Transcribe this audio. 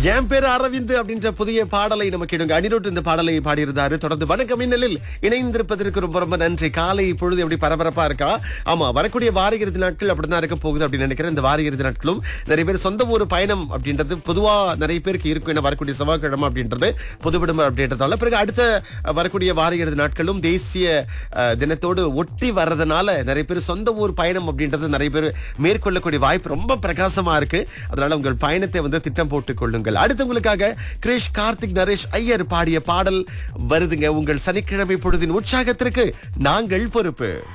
என் பேரு அரவிந்த் அப்படின்ற புதிய பாடலை நம்ம கேடுங்க அனிருட் இந்த பாடலை பாடியிருந்தாரு தொடர்ந்து வணக்கம் மின்னலில் இணைந்திருப்பதற்கு ரொம்ப ரொம்ப நன்றி காலை பொழுது எப்படி பரபரப்பா இருக்கா ஆமா வரக்கூடிய வார இறுதி நாட்கள் அப்படிதான் இருக்க போகுது அப்படின்னு நினைக்கிறேன் இந்த வார இறுதி நாட்களும் நிறைய பேர் சொந்த ஊர் பயணம் அப்படின்றது பொதுவா நிறைய பேருக்கு இருக்கும் என்ன வரக்கூடிய செவ்வாய்க்கிழமை அப்படின்றது பொது விடுமுறை அப்படின்றதால பிறகு அடுத்த அஹ், வரக்கூடிய வார இறுதி நாட்களும் தேசிய அஹ், தினத்தோடு ஒட்டி வர்றதுனால நிறைய பேர் சொந்த ஊர் பயணம் அப்படின்றது நிறைய பேர் மேற்கொள்ளக்கூடிய வாய்ப்பு ரொம்ப பிரகாசமா இருக்கு அதனால உங்கள் பயணத்தை வந்து திட்டம் போட்டுக் கொள்ளுங்கள் அடுத்து உங்களுக்காக கிரிஷ் கார்த்திக் நரேஷ் ஐயர் பாடிய பாடல் வருதுங்க உங்கள் சனிக்கிழமை பொழுதின் உற்சாகத்திற்கு நாங்கள் பொறுப்பு